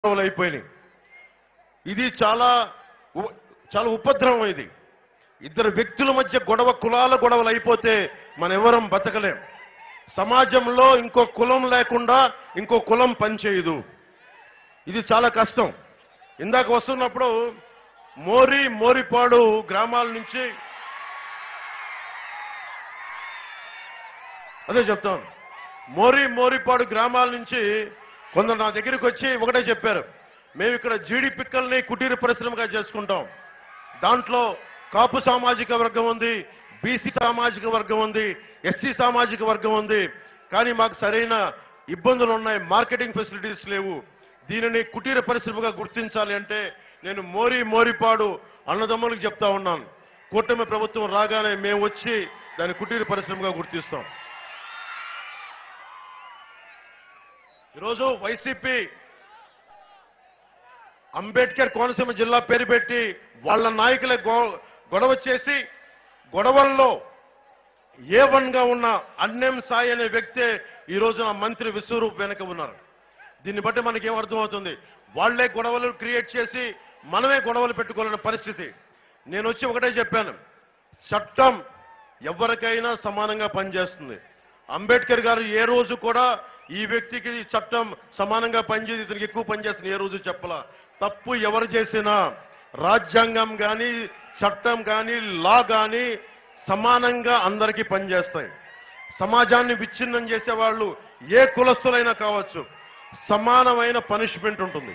గొడవలు అయిపోయినాయి ఇది చాలా ఉ- చాలా ఉపద్రవం ఇది ఇద్దరు వ్యక్తుల మధ్య గొడవ కులాల గొడవలు అయిపోతే మన ఎవరం బతకలేం సమాజంలో ఇంకో కులం లేకుండా ఇంకో కులం పనిచేయదు ఇది చాలా కష్టం ఇందాక వస్తున్నప్పుడు మోరి మోరిపాడు గ్రామాల నుంచి అదే చెప్తాను మోరి మోరిపాడు గ్రామాల నుంచి కొందరు నా దగ్గరికి వచ్చి ఒకటే చెప్పారు మేము ఇక్కడ జీడి పిక్కల్ని కుటీర పరిశ్రమగా చేసుకుంటాం దాంట్లో కాపు సామాజిక వర్గం ఉంది బీసీ సామాజిక వర్గం ఉంది ఎస్సీ సామాజిక వర్గం ఉంది కానీ మాకు సరైన ఇబ్బందులు ఉన్నాయి మార్కెటింగ్ ఫెసిలిటీస్ లేవు దీనిని కుటీర పరిశ్రమగా గుర్తించాలి అంటే నేను మోరి మోరిపాడు అన్నదమ్ములకు చెప్తా ఉన్నాను కూటమి ప్రభుత్వం రాగానే మేము వచ్చి దాన్ని కుటీర పరిశ్రమగా గుర్తిస్తాం ఈరోజు వైసీపీ అంబేద్కర్ కోనసీమ జిల్లా పేరు పెట్టి వాళ్ళ నాయకులే గొ- గొడవ చేసి గొడవల్లో ఏ వన్ గా ఉన్న అన్నేం సాయి అనే వ్యక్తే ఈ రోజున మంత్రి విశ్వరూప్ వెనక ఉన్నారు దీన్ని బట్టి మనకి ఏం అర్థమవుతుంది వాళ్లే గొడవలు క్రియేట్ చేసి మనమే గొడవలు పెట్టుకోవాలనే పరిస్థితి నేను వచ్చి ఒకటే చెప్పాను చట్టం ఎవరికైనా సమానంగా పనిచేస్తుంది అంబేద్కర్ గారు ఏ రోజు కూడా ఈ వ్యక్తికి ఈ చట్టం సమానంగా పనిచేసి ఇతనికి ఎక్కువ పనిచేస్తుంది ఏ రోజు చెప్పలా తప్పు ఎవరు చేసినా రాజ్యాంగం గాని చట్టం గాని లా గాని సమానంగా అందరికీ పనిచేస్తాయి సమాజాన్ని విచ్ఛిన్నం చేసే వాళ్ళు ఏ కులస్తులైనా కావచ్చు సమానమైన పనిష్మెంట్ ఉంటుంది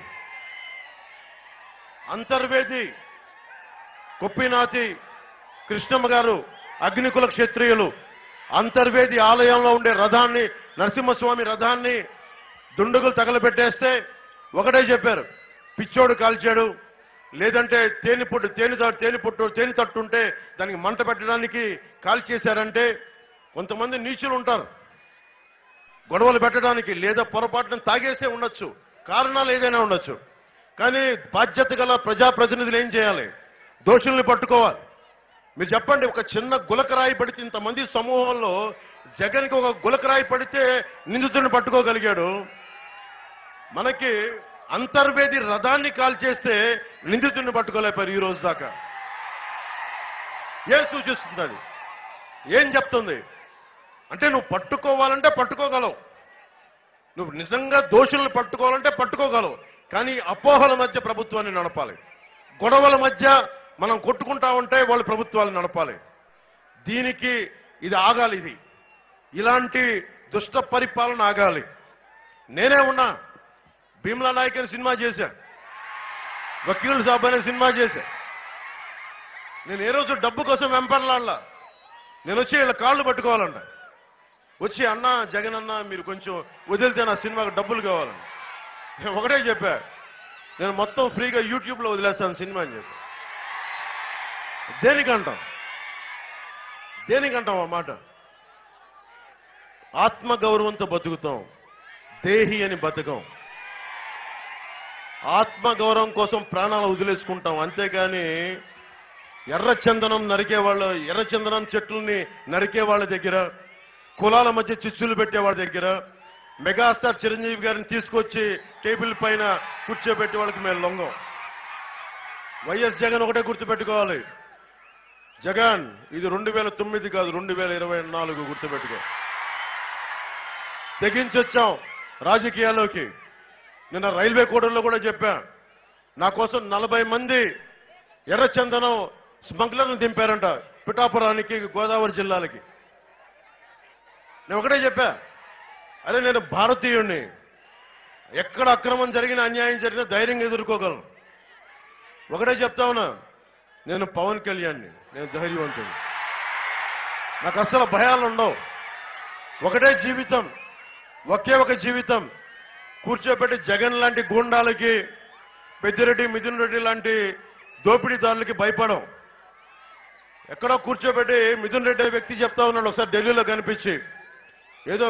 అంతర్వేది కొప్పినాతి కృష్ణమ్మ గారు అగ్నికుల క్షత్రియులు అంతర్వేది ఆలయంలో ఉండే రథాన్ని నరసింహస్వామి రథాన్ని దుండగులు తగలబెట్టేస్తే ఒకటే చెప్పారు పిచ్చోడు కాల్చాడు లేదంటే తేనె పుట్టు తేనె త- తేనె పుట్టు తేనె తట్టుంటే దానికి మంట పెట్టడానికి కాల్చేశారంటే కొంతమంది నీచులు ఉంటారు గొడవలు పెట్టడానికి లేదా పొరపాటున తాగేసే ఉండొచ్చు కారణాలు ఏదైనా ఉండొచ్చు కానీ బాధ్యత గల ప్రజాప్రతినిధులు ఏం చేయాలి దోషుల్ని పట్టుకోవాలి మీరు చెప్పండి ఒక చిన్న గులకరాయి పడితే ఇంతమంది సమూహంలో జగన్కి ఒక గులకరాయి పడితే నిందితుడిని పట్టుకోగలిగాడు మనకి అంతర్వేది రథాన్ని కాల్చేస్తే నిందితుడిని పట్టుకోలేపారు ఈ రోజు దాకా ఏం సూచిస్తుంది అది ఏం చెప్తుంది అంటే నువ్వు పట్టుకోవాలంటే పట్టుకోగలవు నువ్వు నిజంగా దోషుల్ని పట్టుకోవాలంటే పట్టుకోగలవు కానీ అపోహల మధ్య ప్రభుత్వాన్ని నడపాలి గొడవల మధ్య మనం కొట్టుకుంటా ఉంటే వాళ్ళు ప్రభుత్వాలు నడపాలి దీనికి ఇది ఆగాలి ఇది ఇలాంటి దుష్ట పరిపాలన ఆగాలి నేనే ఉన్నా భీమ్లా నాయక్ అనే సినిమా చేశా వకీల్ సాబ్ అనే సినిమా చేశా నేను ఏ రోజు డబ్బు కోసం వెంపర్లాడలా నేను వచ్చి వీళ్ళ కాళ్ళు పట్టుకోవాలంట వచ్చి అన్న జగన్ అన్న మీరు కొంచెం వదిలితే నా సినిమాకు డబ్బులు కావాలని నేను ఒకటే చెప్పా నేను మొత్తం ఫ్రీగా యూట్యూబ్ లో వదిలేస్తాను సినిమా అని చెప్పి దేనికంటాం దేనికంటాం ఆ మాట ఆత్మ గౌరవంతో బతుకుతాం దేహి అని బతకం ఆత్మ గౌరవం కోసం ప్రాణాలు వదిలేసుకుంటాం అంతేగాని ఎర్ర చందనం నరికే వాళ్ళ ఎర్ర చందనం చెట్లని నరికే వాళ్ళ దగ్గర కులాల మధ్య చిచ్చులు పెట్టే వాళ్ళ దగ్గర మెగాస్టార్ చిరంజీవి గారిని తీసుకొచ్చి టేబుల్ పైన కూర్చోబెట్టే వాళ్ళకి మేము లొంగం వైఎస్ జగన్ ఒకటే గుర్తుపెట్టుకోవాలి జగన్ ఇది రెండు వేల తొమ్మిది కాదు రెండు వేల ఇరవై నాలుగు గుర్తుపెట్టుకో తెగించొచ్చాం రాజకీయాల్లోకి నిన్న రైల్వే కోడల్లో కూడా చెప్పా నా కోసం నలభై మంది ఎర్రచందనం స్మగ్లర్లు దింపారంట పిఠాపురానికి గోదావరి జిల్లాలకి నేను ఒకటే చెప్పా అరే నేను భారతీయుణ్ణి ఎక్కడ అక్రమం జరిగిన అన్యాయం జరిగినా ధైర్యంగా ఎదుర్కోగలను ఒకటే చెప్తా ఉన్నా నేను పవన్ కళ్యాణ్ని నేను ధైర్యవంతుని నాకు అసలు భయాలు ఉండవు ఒకటే జీవితం ఒకే ఒక జీవితం కూర్చోబెట్టి జగన్ లాంటి గూండాలకి పెద్దిరెడ్డి మిథున్ రెడ్డి లాంటి దోపిడీదారులకి భయపడం ఎక్కడో కూర్చోబెట్టి మిథున్ రెడ్డి అనే వ్యక్తి చెప్తా ఉన్నాడు ఒకసారి ఢిల్లీలో కనిపించి